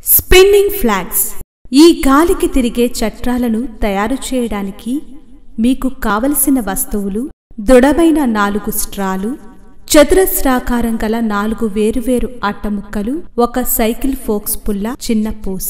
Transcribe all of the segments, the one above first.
spinning flags ఈ గాలికి తిరిగే చట్రాలను తయారు చేయడానికి మీకు కావలసిన వస్తువులు దృఢమైన నాలుగు స్ట్రాలు చతురస్రాకారం గల నాలుగు వేరువేరు అట్టముక్కలు ఒక సైకిల్ ఫోక్స్ పుల్ల చిన్న పూస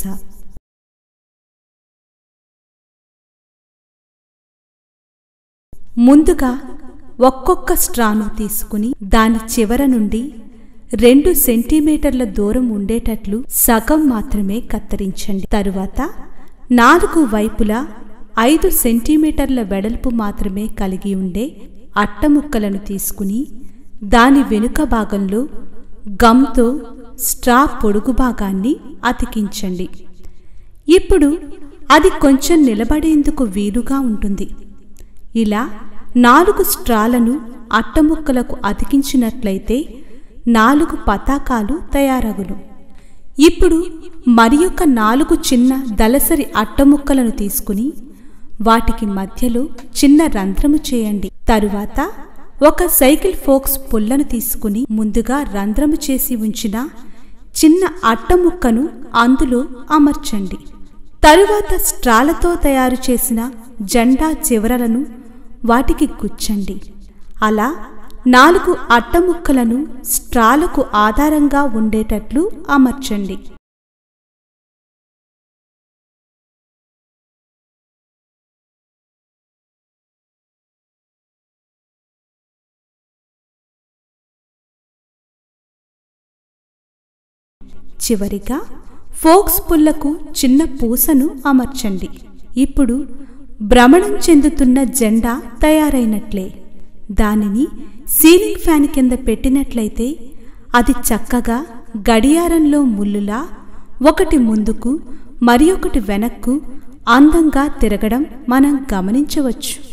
ముందుగా ఒక్కొక్క స్ట్రాను తీసుకుని దాని చివర నుండి రెండు సెంటీమీటర్ల దూరం ఉండేటట్లు సగం మాత్రమే కత్తిరించండి తరువాత నాలుగు వైపులా ఐదు సెంటీమీటర్ల వెడల్పు మాత్రమే కలిగి ఉండే అట్టముక్కలను తీసుకుని దాని వెనుక భాగంలో గమ్తో స్ట్రా పొడుగు భాగాన్ని అతికించండి ఇప్పుడు అది కొంచెం నిలబడేందుకు వీలుగా ఉంటుంది ఇలా నాలుగు స్ట్రాలను అట్టముక్కలకు అతికించినట్లయితే నాలుగు పతాకాలు తయారగును ఇప్పుడు మరి యొక్క నాలుగు చిన్న దలసరి అట్టముక్కలను తీసుకుని వాటికి మధ్యలో చిన్న రంధ్రము చేయండి తరువాత ఒక సైకిల్ ఫోక్స్ పుల్లను తీసుకుని ముందుగా రంధ్రము చేసి ఉంచిన చిన్న అట్టముక్కను అందులో అమర్చండి తరువాత స్ట్రాలతో తయారు చేసిన జెండా చివరలను వాటికి గుచ్చండి అలా నాలుగు అట్టముక్కలను స్ట్రాలకు ఆధారంగా ఉండేటట్లు అమర్చండి చివరిగా ఫోక్స్ పుల్లకు చిన్న పూసను అమర్చండి ఇప్పుడు భ్రమణం చెందుతున్న జెండా తయారైనట్లే దానిని సీలింగ్ ఫ్యాన్ కింద పెట్టినట్లయితే అది చక్కగా గడియారంలో ముల్లులా ఒకటి ముందుకు మరి ఒకటి వెనక్కు అందంగా తిరగడం మనం గమనించవచ్చు